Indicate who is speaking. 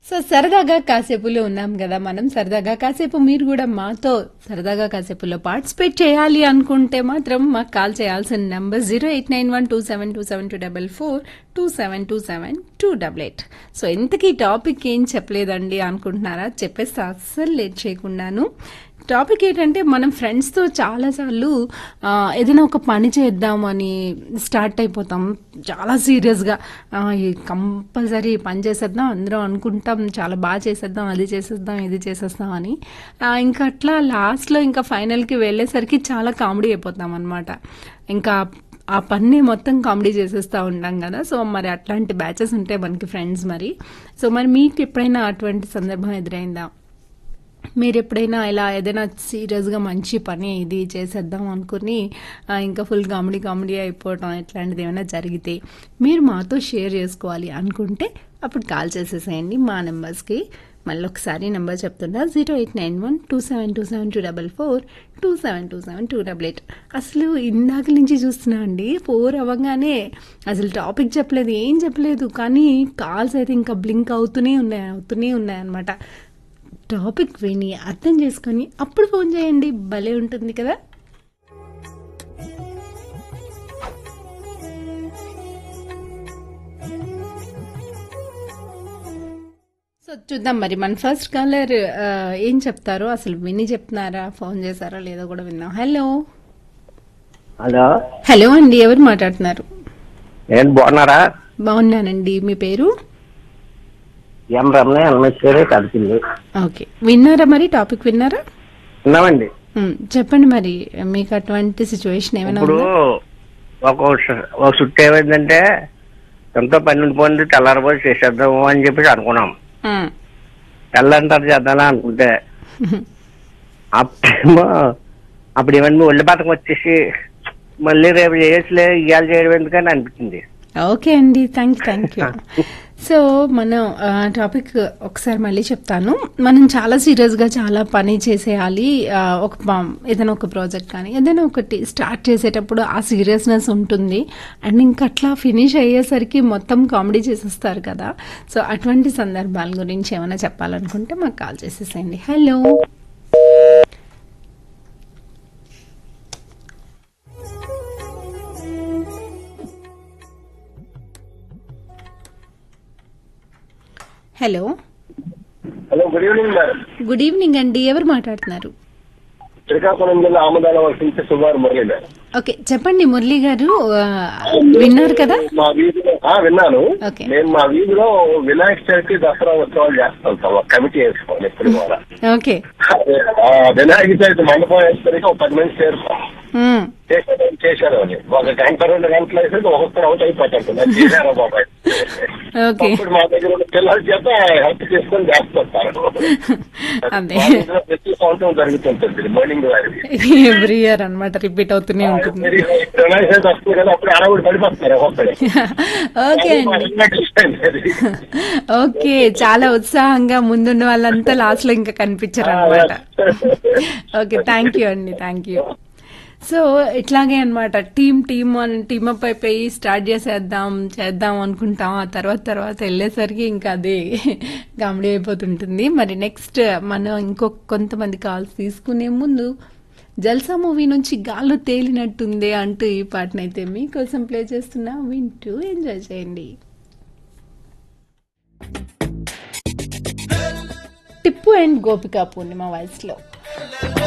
Speaker 1: So సరదాగా కాసేపులో ఉన్నాం కదా మనం సరదాగా కాసేపు మీరు కూడా మాతో సరదాగా కాసేపులో పార్టిసిపేట్ చేయాలి అనుకుంటే మాత్రం మాకు కాల్ చేయాల్సిన number zero eight nine one two seven two seven two double four two seven two seven two double eight so ఇంతకీ టాపిక్ ఏం చెప్పలేదండి అనుకుంటున్నారా చెప్పేస్తే అస్సలు లేట్ చేయకుండాను టాపిక్ ఏంటంటే మనం ఫ్రెండ్స్తో చాలాసార్లు ఆ, ఏదైనా ఒక పని చేద్దామని స్టార్ట్ అయిపోతాం చాలా సీరియస్గా కంపల్సరీ పని చేసేద్దాం అందరం అనుకుంటాం చాలా బాగా చేసేద్దాం అది చేసేద్దాం ఇది చేసేద్దాం అని ఆ, ఇంకా అట్లా లాస్ట్లో ఇంకా ఫైనల్కి వెళ్ళేసరికి చాలా కామెడీ అయిపోతాం అనమాట ఇంకా ఆ పని మొత్తం కామెడీ చేసేస్తూ ఉంటాం కదా సో మరి అట్లాంటి బ్యాచెస్ ఉంటాయి మనకి ఫ్రెండ్స్ మరి సో మరి మీకు ఎప్పుడైనా అటువంటి సందర్భం ఎదురైందా మీరు ఎప్పుడైనా ఇలా ఏదైనా సీరియస్గా మంచి పని ఇది చేసేద్దాం అనుకుని ఆ, ఇంకా ఫుల్ కామెడీ కామెడీ అయిపోవటం ఇట్లాంటిది ఏమైనా జరిగితే మీరు మాతో షేర్ చేసుకోవాలి అనుకుంటే అప్పుడు కాల్ చేసేసేయండి మా నెంబర్స్కి మళ్ళీ ఒకసారి నెంబర్ చెప్తున్నా zero eight nine one two seven two seven two double four two seven two seven two double eight అసలు ఇందాక నుంచి చూస్తున్నా అండి ఫోర్ అవ్వగానే అసలు టాపిక్ చెప్పలేదు ఏం చెప్పలేదు కానీ కాల్స్ అయితే ఇంకా బ్లింక్ అవుతూనే ఉన్నాయి అవుతూనే ఉన్నాయి అనమాట టాపిక్ విని అర్థం చేసుకొని అప్పుడు ఫోన్ చేయండి భలే ఉంటుంది కదా సో చూద్దాం మరి మన ఫస్ట్ కాలర్ ఏం చెప్తారో అసలు విని చెప్తున్నారా ఫోన్ చేశారా లేదో కూడా విన్నాం హలో
Speaker 2: హలో
Speaker 1: హలో అండి ఎవరు మాట్లాడుతున్నారు
Speaker 2: ఏం బాగున్నారా
Speaker 1: బాగున్నానండి మీ పేరు
Speaker 2: ఎం రమణ ఎల్మేశ్వరి కలిసింది
Speaker 1: ఓకే విన్నారా మరి టాపిక్ విన్నారా
Speaker 2: ఉన్నామండి
Speaker 1: ఉమ్, చెప్పండి మరి మీకు అటువంటి సిచ్యువేషన్ ఏమైనా
Speaker 2: ఇప్పుడు
Speaker 1: ఉందా
Speaker 2: ఒక ష- ఒక చుట్టూ ఏమైందంటే ఎంతో పని ఉండిపోయింది తెల్లారిపోయి చేసేద్దాము అని చెప్పేసి అనుకున్నాం
Speaker 1: ఉమ్.
Speaker 2: తెల్లంటారు చేద్దామా అనుకుంటే అప్పుడేమో అప్పుడు ఏమన్నా ఒళ్ళు బతకం వచ్చేసి మళ్ళీ రేపు చేయొచ్చులే ఇవాళ చేయడం ఎందుకని అనిపించింది
Speaker 1: ఓకే అండి థ్యాంక్ థ్యాంక్ యూ సో మనం ఆ, టాపిక్ ఒకసారి మళ్ళీ చెప్తాను మనం చాలా సీరియస్గా చాలా పని చేసేయాలి ఆ, ఒక ప- ఏదైనా ఒక ప్రాజెక్ట్ కానీ ఏదైనా ఒకటి స్టార్ట్ చేసేటప్పుడు ఆ సీరియస్నెస్ ఉంటుంది అండ్ ఇంకా అట్లా ఫినిష్ అయ్యేసరికి మొత్తం కామెడీ చేసేస్తారు కదా సో అటువంటి సందర్భాల గురించి ఏమైనా చెప్పాలనుకుంటే మాకు కాల్ చేసేసేయండి hello hello
Speaker 3: hello good evening madam
Speaker 1: good evening అండి ఎవరు మాట్లాడుతున్నారు
Speaker 3: శ్రీకాకుళం జిల్లా ఆమదాల వర్షించే సుమారు మురళి మేడం
Speaker 1: ఓకే చెప్పండి మురళి గారు ఆ, విన్నారు కదా
Speaker 3: మా వీధిలో ఆ, విన్నాను
Speaker 1: ఓకే.
Speaker 3: నేను మా వీధిలో వినాయక చవితి దసరా ఉత్సవాలు చేస్తాం సార్ ఒక కమిటీ వేసుకోవాలి ఎప్పుడు కూడా
Speaker 1: ఓకే
Speaker 3: ఆ, వినాయక చవితి మండపం వేసుకుని ఒక పది మంది చేరుతాం
Speaker 1: మ్మ్.
Speaker 3: చేశారు చేశారు అని ఒక గంట రెండు గంటలు వేసి ఒక్కొక్కరు అవుట్ అయిపోతారు అది చేశారు బాబాయ్
Speaker 1: ఓకే
Speaker 3: అప్పుడు మా దగ్గర ఉన్న పిల్లల చేత హెల్ప్ చేసుకొని చేస్తుంటారు
Speaker 1: అదే
Speaker 3: మా దగ్గర ప్రతి సంవత్సరం జరుగుతుంటుంది మార్నింగ్ వారికి
Speaker 1: ఎవ్రీ ఇయర్ అన్నమాట రిపీట్ అవుతూనే ఉంటుంది
Speaker 3: మరి వినాయక చవితి వస్తుంది కదా అప్పుడు అరవై పడిపోతున్నారు ఒక్కొక్కరు
Speaker 1: ఓకే అండి ఓకే చాలా ఉత్సాహంగా ముందున్న వాళ్ళంతా లాస్ట్ లో ఇంకా కనిపించరు అనమాట ఓకే థ్యాంక్ యూ అండి థ్యాంక్ యూ సో ఇట్లాగే అనమాట టీమ్ టీమ్ అని టీమ్ అప్ అయిపోయి స్టార్ట్ చేసేద్దాం చేద్దాం అనుకుంటాం ఆ తర్వాత తర్వాత వెళ్ళేసరికి ఇంకా అది కామెడీ అయిపోతుంటుంది మరి నెక్స్ట్ మనం ఇంకో కొంతమంది కాల్స్ తీసుకునే ముందు జల్సా మూవీ నుంచి గాల్లో తేలినట్టుంది అంటూ ఈ పాటనైతే మీకోసం ప్లే చేస్తున్నా వింటూ ఎంజాయ్ చేయండి టిప్పు అండ్ గోపికా పూర్ణిమ వాయిస్లో